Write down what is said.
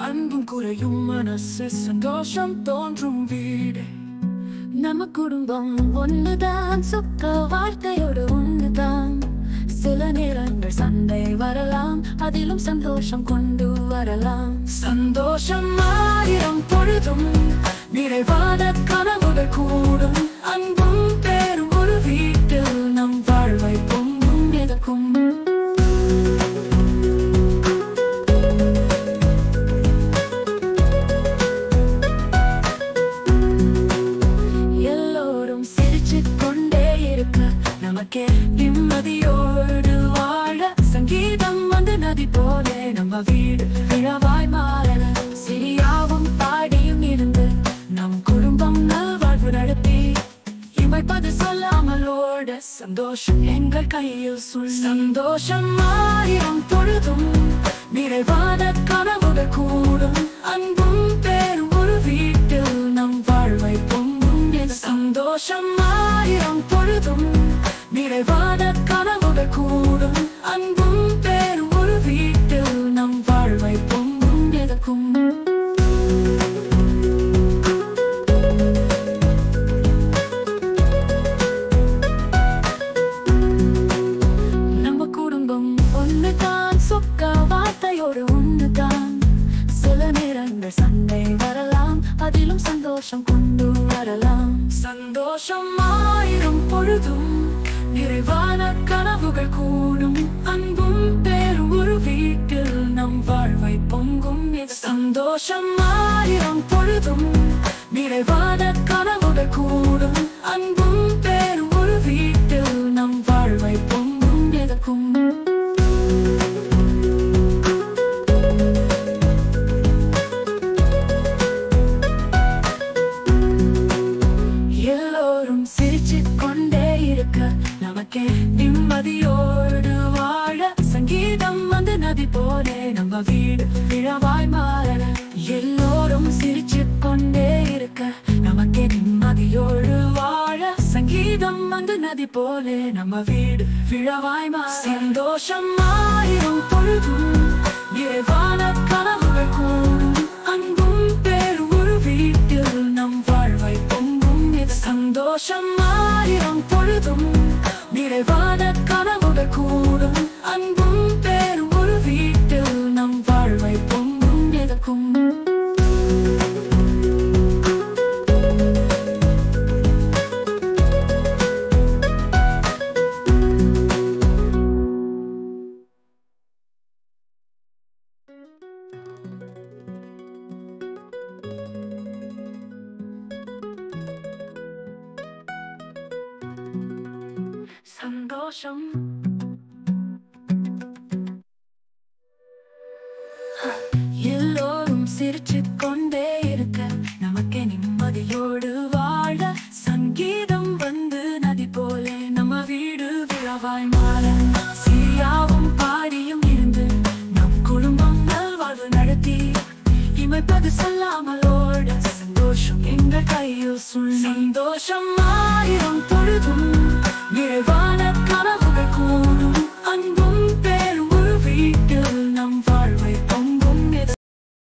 அன்பும் குறையும் மனசு சந்தோஷம் தோன்றும் வீடு நம்ம குடும்பம் ஒண்ணுதான் சுக்க வாழ்க்கையோடு ஒண்ணுதான் சில நேரங்கள் சண்டை வரலாம் அதிலும் சந்தோஷம் கொண்டு வரலாம் சந்தோஷம் ஆயிரம் பொழுதும் நிறைவான கனவுகள் கூடும் அன்பும் பேரும் ஒரு வீட்டில் நம் வாழ்வை பொங்கும் எதற்கும் எல்லோரும் சிரிச்சுக் கொண்டே இருக்க நமக்கே நிம்மதியோடு வாழ சங்கீதம் வந்து நதி போலே நம்ம வீடு விழவாய் மாற சிரியாவும் பாடியும் இருந்து நம் குடும்பம் நல்வாழ்வு நடத்தி இமைப்பது சொல்லாமலோட சந்தோஷம் எங்கள் கையில் சுள் சந்தோஷம் ஆயிரம் பொழுதும் நிறைவான கனவுகள் கூடும் அன்பும் பேரும் ஒரு வீட்டில் நம் வாழ்வை பொங்கும் எது சந்தோஷம் ஆயிரம் பொழுதும் நிறைவான கனவுகள் கூடும் அன்பும் பேரும் ஒரு வீட்டில் நம் வாழ்வை பொங்கும் எதற்கும் நம்ம குடும்பம் ஒண்ணுதான் சொக்க வார்த்தையோடு ஒண்ணுதான் சில நேரங்கள் சண்டை வரலாம் அதிலும் சந்தோஷம் கொண்டு வரலாம் சந்தோஷம் ஆயிரம் பொழுதும் நிறைவான கனவுகள் கூடும் அன்பும் பேரும் ஒரு வீட்டில் நம் வாழ்வை பொங்கும் இது சந்தோஷம் ஆயிரம் பொழுதும் நிறைவான கனவுகள் கூடும் அன்பும் பேரும் ஒரு வீட்டில் நம் வாழ்வை பொங்கும் எதற்கும் எல்லோரும் சிரிச்சுக் கொண்டே இருக்க நமக்கே நிம்மதியோடு வாழ சங்கீதம் வந்து நதி போலே நம்ம வீடு விழவாய் மாற எல்லோரும் சிரிச்சுக் கொண்டே இருக்க நமக்கே நிம்மதியோடு வாழ சங்கீதம் வந்து நதி போலே நம்ம வீடு விழவாய் மாற சந்தோஷம் ஆயிரம் பொழுதும் நிறைவான கனவுகள் கூடும் அன்பும் பேரும் ஒரு வீட்டில் நம் வாழ்வை பொங்கும் இது சந்தோஷம் ஆயிரம் பொழுதும் நிறைவான கனவுகள் கூடும் அன்பும் பேரும் ஒரு வீட்டில் நம் வாழ்வை பொங்கும் எதற்கும் சந்தோஷம் எல்லோரும் சிரிச்சுக் கொண்டே இருக்க நமக்கே நிம்மதியோடு வாழ சங்கீதம் வந்து நதி போலே நம்ம வீடு விழவாய் மாற சிரியாவும் பாடியும் இருந்து நம் குடும்பம் நல்வாழ்வு நடத்தி இமைப்பது சொல்லாமலோட சந்தோஷம் எங்கள் கையில் சுள் சந்தோஷம் ஆயிரம் பொழுதும் நிறைவான கனவுகள் கூடும்